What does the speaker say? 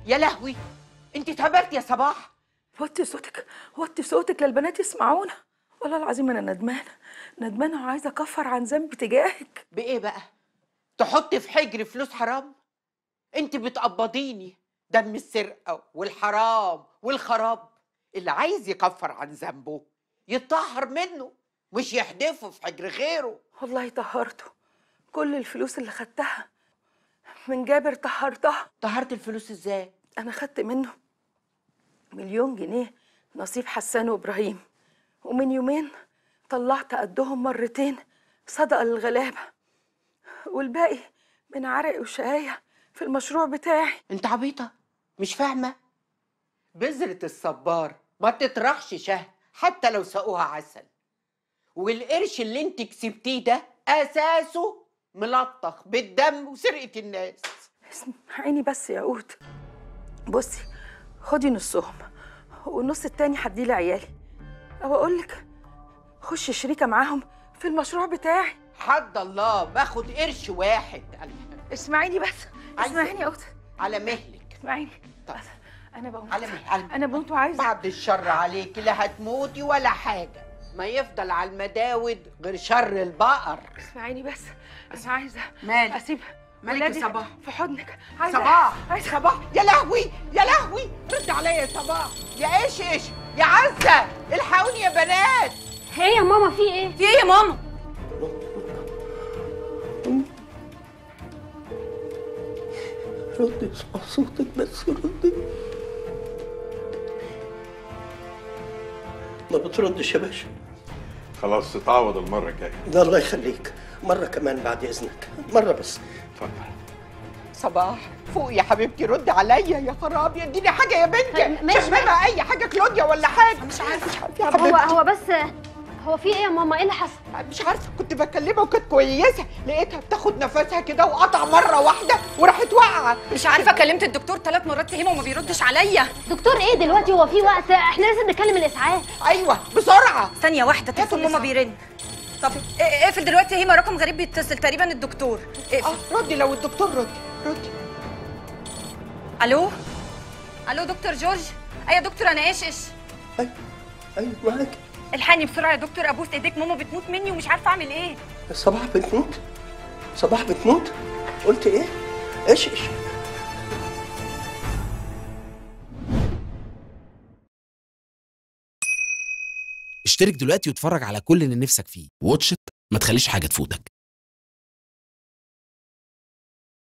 يا لهوي انت اتهبلت يا صباح وطي صوتك وطي صوتك للبنات يسمعونا والله العظيم انا ندمانه ندمانه وعايزه اكفر عن ذنبي تجاهك بايه بقى تحطي في حجري فلوس حرام انت بتقبضيني دم السرقه والحرام والخراب اللي عايز يكفر عن ذنبه يتطهر منه مش يحدفه في حجر غيره والله طهرته كل الفلوس اللي خدتها من جابر طهرتها طهرت الفلوس ازاي انا خدت منه مليون جنيه نصيب حسان وابراهيم ومن يومين طلعت قدهم مرتين صدقه للغلابه والباقي من عرق وشقايه في المشروع بتاعي انت عبيطه مش فاهمه بذرة الصبار ما تطرحش شهد حتى لو سقوها عسل والقرش اللي انت كسبتيه ده اساسه ملطخ بالدم وسرقه الناس اسمعيني بس يا قوت بصي خدي نصهم والنص التاني هديه لعيالي او اقول لك خشي شريكه معاهم في المشروع بتاعي حد الله باخد قرش واحد اسمعيني بس عايزة- اسمعيني يا قوت على مهلك اسمعيني طب. انا بموت على مهلك على انا بموت وعايزه بعد الشر عليك لا هتموتي ولا حاجه ما يفضل على المداود غير شر البقر اسمعيني بس انا عايزه مالك؟ اسيب مالك يا ولادي صباح؟ في حضنك عايزه صباح عايزه صباح يا لهوي يا لهوي رد عليا يا صباح يا ايش ايش يا عزه الحقوني يا بنات ايه يا ماما في ايه في ايه يا ماما ردي اسمع صوتك بس ردي ما بتردش يا باشا خلاص تتعوض المرة الجاية ده الله يخليك مرة كمان بعد إذنك مرة بس اتفضل صباح فوق يا حبيبتي رد عليا يا خرابي اديني حاجه يا بنتي طيب، ماشي. شمامة اي حاجه كلوديا ولا حاجه مش عارفه مش عارفه يا طب هو حبيبتي هو بس هو في ايه يا ماما ايه اللي حصل مش عارفه كنت بكلمها وكانت كويسه لقيتها بتاخد نفسها كده وقطع مره واحده وراحت واقعه مش عارفه كلمت الدكتور ثلاث مرات فهمه وما بيردش عليا دكتور ايه دلوقتي هو في وقت احنا لازم نكلم الاسعاف ايوه بسرعه ثانيه واحده تليفون ياخد ماما إسعاف. بيرن طب إيه- اقفل دلوقتي هيما رقم غريب بيتصل تقريبا الدكتور اقفل اه ردي لو الدكتور ردي ردي الو الو دكتور جورج ايوه يا دكتور انا ايش ايش أيوة أيوة معاك الحقني بسرعه يا دكتور ابوس ايديك ماما بتموت مني ومش عارفه اعمل ايه صباح بتموت صباح بتموت قلت إيه؟ إيش إيش اشترك دلوقتي واتفرج على كل اللي نفسك فيه واتش إت، ما تخليش حاجة تفوتك